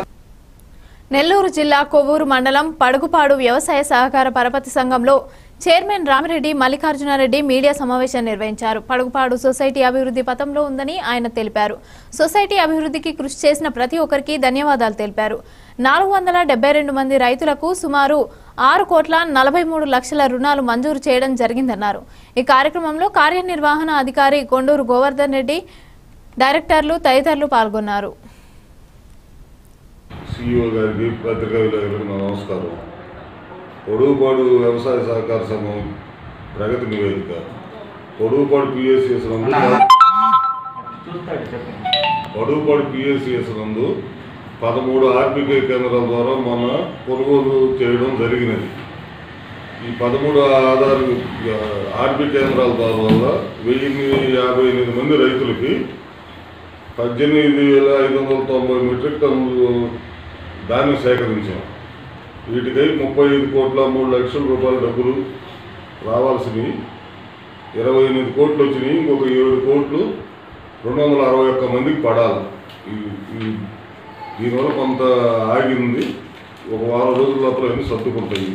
నెల్లూరు జిల్లా కొవ్వూరు మండలం పడుగుపాడు వ్యవసాయ సహకార పరపతి సంఘంలో చైర్మన్ రామిరెడ్డి మల్లికార్జునారెడ్డి మీడియా సమావేశం నిర్వహించారు పడుగుపాడు సొసైటీ అభివృద్ధి పథంలో ఉందని ఆయన తెలిపారు సొసైటీ అభివృద్ధికి కృషి చేసిన ప్రతి ఒక్కరికి ధన్యవాదాలు తెలిపారు నాలుగు వందల డెబ్బై రెండు మంది రైతులకు సుమారు ఆరు కోట్ల నలభై మూడు లక్షల రుణాలు మంజూరు చేయడం జరిగిందన్నారు ఈ కార్యక్రమంలో కార్యనిర్వహణ అధికారి కొండూరు గోవర్ధన్ రెడ్డి డైరెక్టర్లు తదితరులు పాల్గొన్నారు శ్రీ సిఇఓ గారికి పత్రికా విలేకరులకు నా నమస్కారం పొడుగుపాడు వ్యవసాయ సహకార సంఘం ప్రగతి నివేదిక పొడుగుపాడు పిఎస్సిఎస్ నందు పొడుగుపాడు పిఎస్సిఎస్ నందు పదమూడు ఆర్బికే కేంద్రాల ద్వారా మొన్న కొనుగోలు చేయడం జరిగినది ఈ పదమూడు ఆధార్ ఆర్బి కేంద్రాల ద్వారా వల్ల వెయ్యి యాభై ఎనిమిది మంది రైతులకి పద్దెనిమిది వేల ఐదు వందల తొంభై మెట్రిక్ టన్నులు ధాన్యం సేకరించాం వీటికై ముప్పై ఐదు కోట్ల మూడు లక్షల రూపాయల డబ్బులు రావాల్సినవి ఇరవై ఎనిమిది కోట్లు వచ్చినాయి ఇంకొక ఏడు కోట్లు రెండు వందల అరవై ఒక్క మందికి పడాలి ఈ- ఈ దీనివల్ల కొంత ఆగింది ఒక వారం రోజుల లోపల అన్ని సర్దుకుంటాయి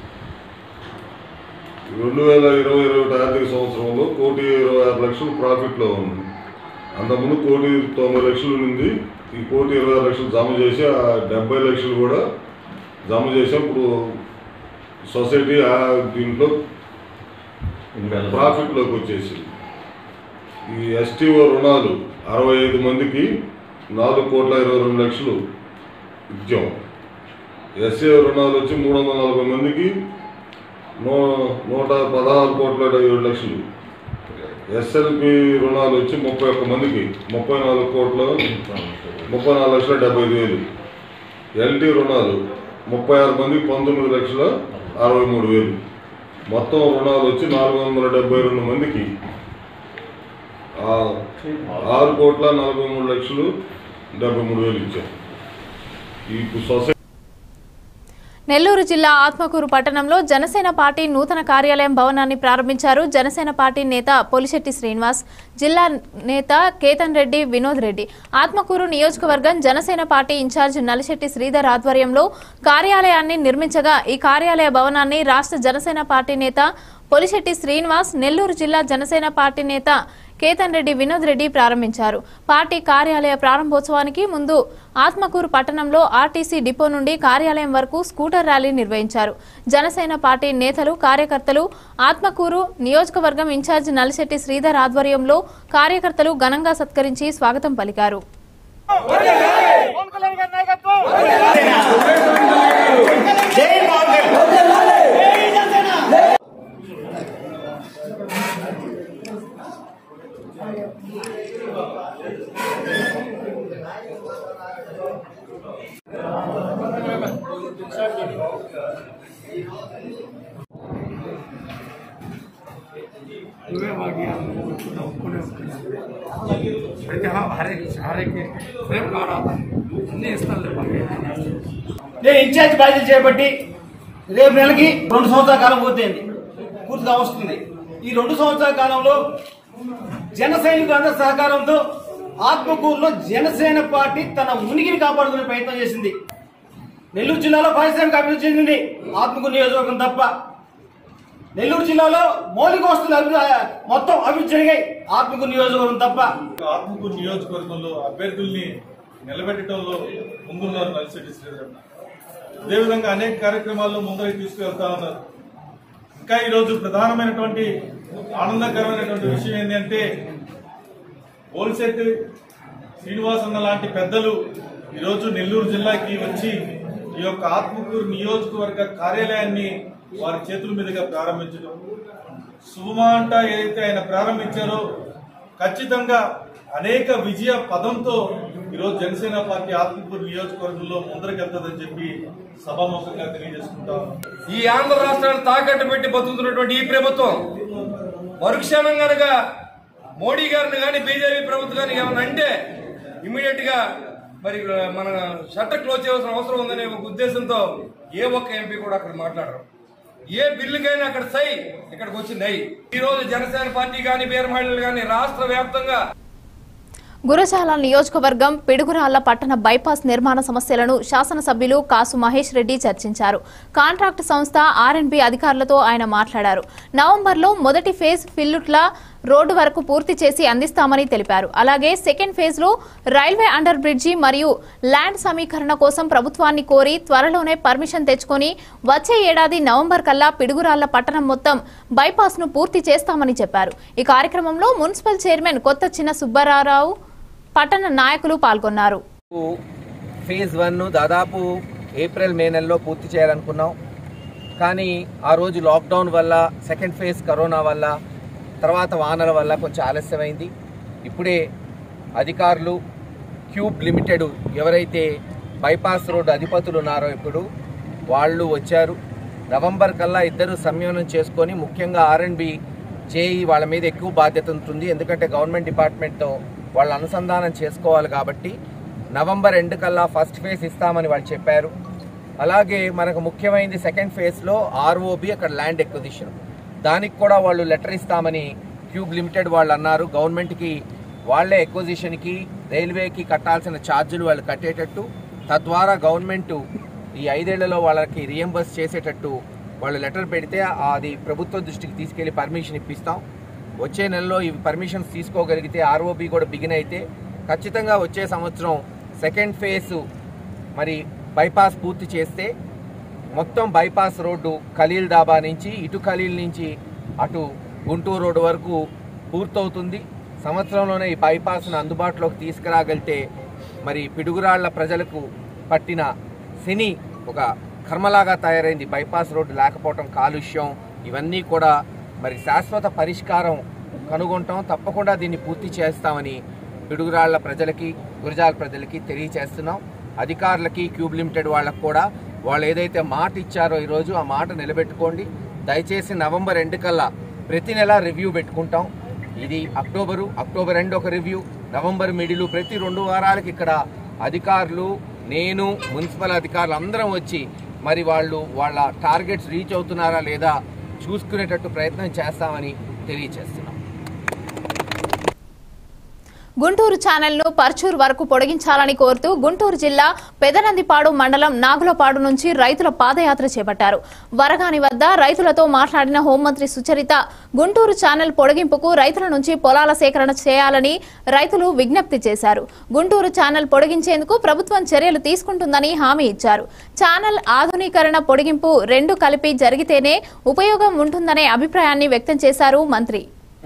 రెండు వేల ఇరవై ఇరవై ఒకటి ఆర్థిక సంవత్సరంలో కోటి ఇరవై ఆరు లక్షలు ప్రాఫిట్లో ఉంది అంతకుముందు కోటి తొంభై లక్షలు ఉంది ఈ కోటి ఇరవై ఆరు లక్షలు జమ చేసి ఆ డెబ్బై లక్షలు కూడా జమ చేసాం ఇప్పుడు సొసైటీ ఆ దీంట్లో ప్రాఫిట్లోకి వచ్చేసింది ఈ ఎస్టీఓ రుణాలు అరవై ఐదు మందికి నాలుగు కోట్ల ఇరవై రెండు లక్షలు ఇచ్చాం ఎస్ఏ రుణాలు వచ్చి మూడు వందల నలభై మందికి నూ నూట పదహారు కోట్ల ఏడు లక్షలు ఎస్ఎల్పి రుణాలు వచ్చి ముప్పై ఒక్క మందికి ముప్పై నాలుగు కోట్ల ముప్పై నాలుగు లక్షల డెబ్బై ఐదు వేలు ఎల్టీ రుణాలు ముప్పై ఆరు మందికి పంతొమ్మిది లక్షల అరవై మూడు వేలు మొత్తం రుణాలు వచ్చి నాలుగు వందల డెబ్బై రెండు మందికి ఆ, ఆరు కోట్ల నలభై మూడు లక్షలు డెబ్బై మూడు వేలు ఇచ్చాం ఈ సొసైటీ నెల్లూరు జిల్లా ఆత్మకూరు పట్టణంలో జనసేన పార్టీ నూతన కార్యాలయం భవనాన్ని ప్రారంభించారు జనసేన పార్టీ నేత పొలిశెట్టి శ్రీనివాస్ జిల్లా నేత కేతన్ రెడ్డి వినోద్ రెడ్డి ఆత్మకూరు నియోజకవర్గం జనసేన పార్టీ ఇన్ఛార్జ్ నలిశెట్టి శ్రీధర్ ఆధ్వర్యంలో కార్యాలయాన్ని నిర్మించగా ఈ కార్యాలయ భవనాన్ని రాష్ట్ర జనసేన పార్టీ నేత పొలిశెట్టి శ్రీనివాస్ నెల్లూరు జిల్లా జనసేన పార్టీ నేత కేతన్ రెడ్డి వినోద్ రెడ్డి ప్రారంభించారు పార్టీ కార్యాలయ ప్రారంభోత్సవానికి ముందు ఆత్మకూరు పట్టణంలో ఆర్టీసీ డిపో నుండి కార్యాలయం వరకు స్కూటర్ ర్యాలీ నిర్వహించారు జనసేన పార్టీ నేతలు కార్యకర్తలు ఆత్మకూరు నియోజకవర్గం ఇన్ఛార్జ్ నలిశెట్టి శ్రీధర్ ఆధ్వర్యంలో కార్యకర్తలు ఘనంగా సత్కరించి స్వాగతం పలికారు నువ్వే మాకు ఒప్పుకునే ప్రతి హరే హరేకి రేపు కాడా అన్నీ ఇస్తాను నేను ఇన్ఛార్జ్ బాధ్యత చేపట్టి రేపు నెలకి రెండు సంవత్సరాల కాలం పూర్తయింది పూర్తిగా వస్తుంది ఈ రెండు సంవత్సరాల కాలంలో జన సైనికులందరి సహకారంతో ఆత్మకూరులో జనసేన పార్టీ తన ఉనికిని కాపాడుకునే ప్రయత్నం చేసింది నెల్లూరు జిల్లాలో పారిశ్రామిక అభివృద్ధి చెందింది ఆత్మకూరు నియోజకవర్గం తప్ప నెల్లూరు జిల్లాలో మౌలిక వస్తువులు అభివృద్ధి మొత్తం అభివృద్ధి జరిగాయి ఆత్మకూరు నియోజకవర్గం తప్ప ఆత్మకూరు నియోజకవర్గంలో అభ్యర్థుల్ని నిలబెట్టడంలో ముందున్నారు నలిశెట్టి శ్రీధర్ అదేవిధంగా అనేక కార్యక్రమాల్లో ముందరికి తీసుకువెళ్తా ఉన్నారు ఇంకా ఈరోజు ప్రధానమైనటువంటి ఆనందకరమైనటువంటి విషయం ఏంటంటే పోల్శెట్టి శ్రీనివాస్ అన్న లాంటి పెద్దలు ఈరోజు నెల్లూరు జిల్లాకి వచ్చి ఈ యొక్క ఆత్మకూరు నియోజకవర్గ కార్యాలయాన్ని వారి చేతుల మీదుగా ప్రారంభించడం శుభమాంట ఏదైతే ఆయన ప్రారంభించారో ఖచ్చితంగా అనేక విజయ పదంతో ఈరోజు జనసేన పార్టీ ఆత్మకూరు నియోజకవర్గంలో ముందరకెళ్తుందని చెప్పి సభాముఖంగా తెలియజేసుకుంటా ఉన్నాం. ఈ ఆంధ్ర రాష్ట్రాన్ని తాకట్టు పెట్టి బతుకుతున్నటువంటి ఈ ప్రభుత్వం మరుక్షణం కనుక మోడీ గారిని కానీ బీజేపీ ప్రభుత్వం కానీ ఏమైనా అంటే ఇమీడియట్ గా మరి మన షట్టర్ క్లోజ్ చేయాల్సిన అవసరం ఉందనే ఒక ఉద్దేశంతో ఏ ఒక్క ఎంపీ కూడా అక్కడ మాట్లాడరు ఏ బిల్లుకైనా అక్కడ సై ఇక్కడికి వచ్చింది అయి ఈ రోజు జనసేన పార్టీ కానీ బీఆర్ మహిళలు కానీ రాష్ట్ర వ్యాప్తంగా గురజాల నియోజకవర్గం పిడుగురాళ్ల పట్టణ బైపాస్ నిర్మాణ సమస్యలను శాసనసభ్యులు కాసు మహేష్ రెడ్డి చర్చించారు కాంట్రాక్ట్ సంస్థ ఆర్ఎన్బి అధికారులతో ఆయన మాట్లాడారు నవంబర్లో మొదటి ఫేజ్ ఫిల్లుట్ల రోడ్డు వరకు పూర్తి చేసి అందిస్తామని తెలిపారు అలాగే సెకండ్ ఫేజ్ లో రైల్వే అండర్ బ్రిడ్జి మరియు ల్యాండ్ సమీకరణ కోసం ప్రభుత్వాన్ని కోరి త్వరలోనే పర్మిషన్ తెచ్చుకొని వచ్చే ఏడాది నవంబర్ కల్లా పిడుగురాళ్ల పట్టణం మొత్తం బైపాస్ ను పూర్తి చేస్తామని చెప్పారు ఈ కార్యక్రమంలో మున్సిపల్ చైర్మన్ కొత్త చిన్న సుబ్బారావు పట్టణ నాయకులు పాల్గొన్నారు ఫేజ్ వన్ దాదాపు ఏప్రిల్ మే నెలలో పూర్తి చేయాలనుకున్నాం కానీ ఆ రోజు లాక్డౌన్ వల్ల సెకండ్ ఫేజ్ కరోనా వల్ల తర్వాత వానల వల్ల కొంచెం ఆలస్యమైంది ఇప్పుడే అధికారులు క్యూబ్ లిమిటెడ్ ఎవరైతే బైపాస్ రోడ్ అధిపతులు ఉన్నారో ఇప్పుడు వాళ్ళు వచ్చారు నవంబర్ కల్లా ఇద్దరు సంయోనం చేసుకొని ముఖ్యంగా ఆర్ఎండ్బి జేఈ వాళ్ళ మీద ఎక్కువ బాధ్యత ఉంటుంది ఎందుకంటే గవర్నమెంట్ డిపార్ట్మెంట్తో వాళ్ళు అనుసంధానం చేసుకోవాలి కాబట్టి నవంబర్ ఎండ్ కల్లా ఫస్ట్ ఫేజ్ ఇస్తామని వాళ్ళు చెప్పారు అలాగే మనకు ముఖ్యమైనది సెకండ్ ఫేజ్లో ఆర్ఓబి అక్కడ ల్యాండ్ ఎక్విజిషన్ దానికి కూడా వాళ్ళు లెటర్ ఇస్తామని క్యూబ్ లిమిటెడ్ వాళ్ళు అన్నారు గవర్నమెంట్కి వాళ్ళే ఎక్విజిషన్కి రైల్వేకి కట్టాల్సిన ఛార్జీలు వాళ్ళు కట్టేటట్టు తద్వారా గవర్నమెంట్ ఈ ఐదేళ్లలో వాళ్ళకి రియంబర్స్ చేసేటట్టు వాళ్ళు లెటర్ పెడితే అది ప్రభుత్వ దృష్టికి తీసుకెళ్లి పర్మిషన్ ఇప్పిస్తాం వచ్చే నెలలో ఈ పర్మిషన్స్ తీసుకోగలిగితే ఆర్ఓబి కూడా బిగిన్ అయితే ఖచ్చితంగా వచ్చే సంవత్సరం సెకండ్ ఫేజ్ మరి బైపాస్ పూర్తి చేస్తే మొత్తం బైపాస్ రోడ్డు ఖలీల్ దాబా నుంచి ఇటు ఖలీల్ నుంచి అటు గుంటూరు రోడ్డు వరకు పూర్తవుతుంది సంవత్సరంలోనే ఈ బైపాస్ను అందుబాటులోకి తీసుకురాగలితే మరి పిడుగురాళ్ల ప్రజలకు పట్టిన శని ఒక కర్మలాగా తయారైంది బైపాస్ రోడ్డు లేకపోవటం కాలుష్యం ఇవన్నీ కూడా మరి శాశ్వత పరిష్కారం కనుగొంటాం తప్పకుండా దీన్ని పూర్తి చేస్తామని పిడుగురాళ్ల ప్రజలకి గురజాల ప్రజలకి తెలియచేస్తున్నాం అధికారులకి క్యూబ్ లిమిటెడ్ వాళ్ళకు కూడా వాళ్ళు ఏదైతే మాట ఇచ్చారో ఈరోజు ఆ మాట నిలబెట్టుకోండి దయచేసి నవంబర్ ఎండ్ కల్లా ప్రతి నెల రివ్యూ పెట్టుకుంటాం ఇది అక్టోబరు అక్టోబర్ ఎండ్ ఒక రివ్యూ నవంబర్ మిడిలు ప్రతి రెండు వారాలకి ఇక్కడ అధికారులు నేను మున్సిపల్ అధికారులు అందరం వచ్చి మరి వాళ్ళు వాళ్ళ టార్గెట్స్ రీచ్ అవుతున్నారా లేదా చూసుకునేటట్టు ప్రయత్నం చేస్తామని తెలియచేస్తున్నాం గుంటూరు ఛానల్ను పర్చూరు వరకు పొడిగించాలని కోరుతూ గుంటూరు జిల్లా పెదనందిపాడు మండలం నాగులపాడు నుంచి రైతుల పాదయాత్ర చేపట్టారు వరగాని వద్ద రైతులతో మాట్లాడిన హోంమంత్రి సుచరిత గుంటూరు ఛానల్ పొడిగింపుకు రైతుల నుంచి పొలాల సేకరణ చేయాలని రైతులు విజ్ఞప్తి చేశారు గుంటూరు ఛానల్ పొడిగించేందుకు ప్రభుత్వం చర్యలు తీసుకుంటుందని హామీ ఇచ్చారు ఛానల్ ఆధునీకరణ పొడిగింపు రెండు కలిపి జరిగితేనే ఉపయోగం ఉంటుందనే అభిప్రాయాన్ని వ్యక్తం చేశారు మంత్రి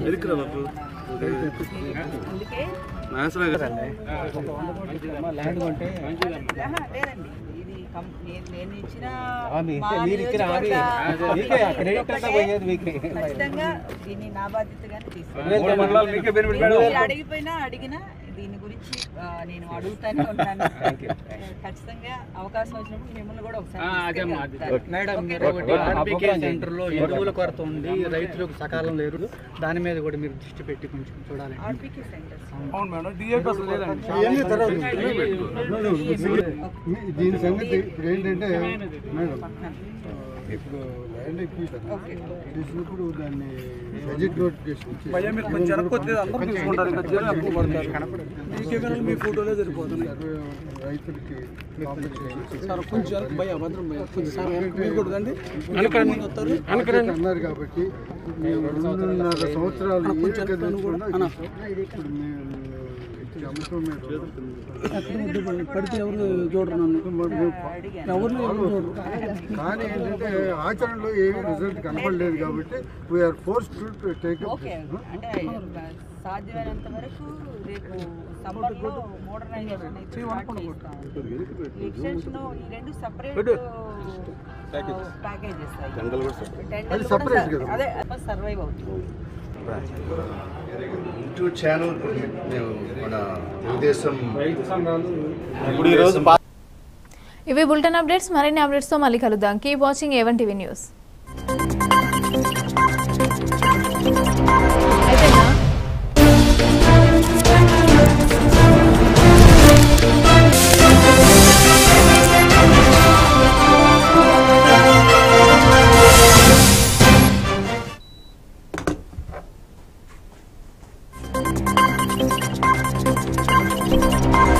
ఆహా, లేదండి ఇది కం- నేను- నేను ఇచ్చిన హామీ, మా మీరు ఇచ్చిన హామీ. నియోజకవర్గ మీకే, ఆ క్రెడిట్ అంతా పోయేది మీకే. ఖచ్చితంగా దీన్ని నా బాధ్యతగానే మూడు మండలాలు మీకే బెనిఫిట్ మేడం. మీరు అడిగిపోయినా అడిగినా దీని గురించి ఆ, నేను అడుగుతానే ఉంటాను ఖచ్చితంగా అవకాశం వచ్చినప్పుడు మిమ్మల్ని కూడా ఒకసారి తీసుకెళ్తాను. Madam okay. మీరు ఒకటి ఆర్బీకే సెంటర్లో ఎరువుల కొరత ఉంది రైతులకు సకాలం లేరు దాని మీద కూడా మీరు దృష్టి పెట్టి కొంచెం చూడాలి ఆర్బీకే సెంటర్స్ అవును మేడం డిఏపీ అసలు లేదండి ఇవన్నీ తర్వాత మీ- దీని సంగతి ఇప్పుడు ఏంటంటే మేడం ఇప్పుడు ల్యాండ్ ఎక్విజిషన్ చేసినప్పుడు దాన్ని బడ్జెట్ నోటిఫికేషన్ ఇచ్చి- భయ్యా మీరు కొంచెం వెనక్కి వస్తే అందరూ తీసుకుంటారు ఇంకా జనం ఎక్కువ పడతారు మీకే కానీ మీ ఫోటోలే సరిపోతున్నాయి సర్వే రైతులకి compensation ఇచ్చి- సార్ కొంచెం వెనక్కి భయ్యా భద్రం భయ్యా కొంచెం సార్ వెనక్కి మీరు కూడా రండి అనుకరండి. ముందు వస్తారు మార్కెట్ అన్నారు కాబట్టి మేము రెండున్నర సంవత్సరాలు అన్న, ఏ కొంచెం కదిలించకుండా వెనక్కి కూడా. అన్న. చేసాం. ఇప్పుడు మేము ఈ అమ్మకం మీద ఎక్కడ ముద్దు పడి- పడితే ఎవరు చూడరు నన్ను ఎవరు ఎవరు చూడరు కానీ ఏంటంటే ఆచరణలో ఏమీ రిజల్ట్ కనపడలేదు కాబట్టి we're force to take okay అంటే సాధ్యమైనంత వరకు రేపు సమ్మర్లో మోడర్నైజేషన్ అయితే స్టార్ట్ చేస్తాం ఈ ఎక్స్టెన్షన్ ఈ రెండు సపరేట్ ప్యాకేజెస్ జనరల్ కూడా separate. టెండర్లు అది కూడా separate సర్- కదా? అదే సర్వైవ్ అవుతుంది యూట్యూబ్ ఛానల్ మేము మన తెలుగుదేశం ఇవి బులెటిన్ అప్డేట్స్ మరిన్ని అప్డేట్స్తో మళ్ళీ కలుద్దాం keep watching A one TV news